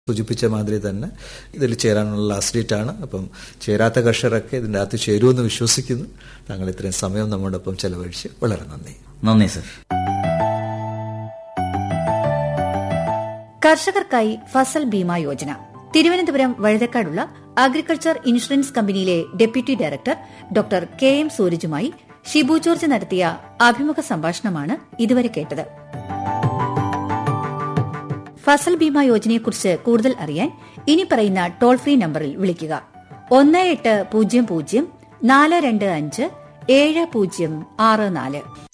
സൂചിപ്പിച്ച മാതിരി തന്നെ ഇതിൽ ചേരാനുള്ള ലാസ്റ്റ് ഡേറ്റ് ആണ് അപ്പം ചേരാത്ത കർഷകരൊക്കെ ഇതിൻ്റെ അകത്ത് ചേരുമെന്ന് വിശ്വസിക്കുന്നു താങ്കൾ ഇത്രയും സമയം നമ്മോടൊപ്പം ചെലവഴിച്ച് വളരെ നന്ദി നന്ദി സർ കർഷകർക്കായി ഫസൽ ബീമ യോജന തിരുവനന്തപുരം വഴുതക്കാടുള്ള അഗ്രികൾച്ചർ ഇൻഷുറൻസ് കമ്പനിയിലെ deputy director doctor K M സൂരജുമായി ഷിബു ജോർജ് നടത്തിയ അഭിമുഖ സംഭാഷണമാണ് ഇതുവരെ കേട്ടത് ഫസൽ ബീമ യോജനയെക്കുറിച്ച് കൂടുതൽ അറിയാൻ ഇനി പറയുന്ന ടോൾ ഫ്രീ നമ്പറിൽ വിളിക്കുക ഒന്ന് എട്ട് പൂജ്യം പൂജ്യം നാല് രണ്ട് അഞ്ച് ഏഴ് പൂജ്യം ആറ് നാല്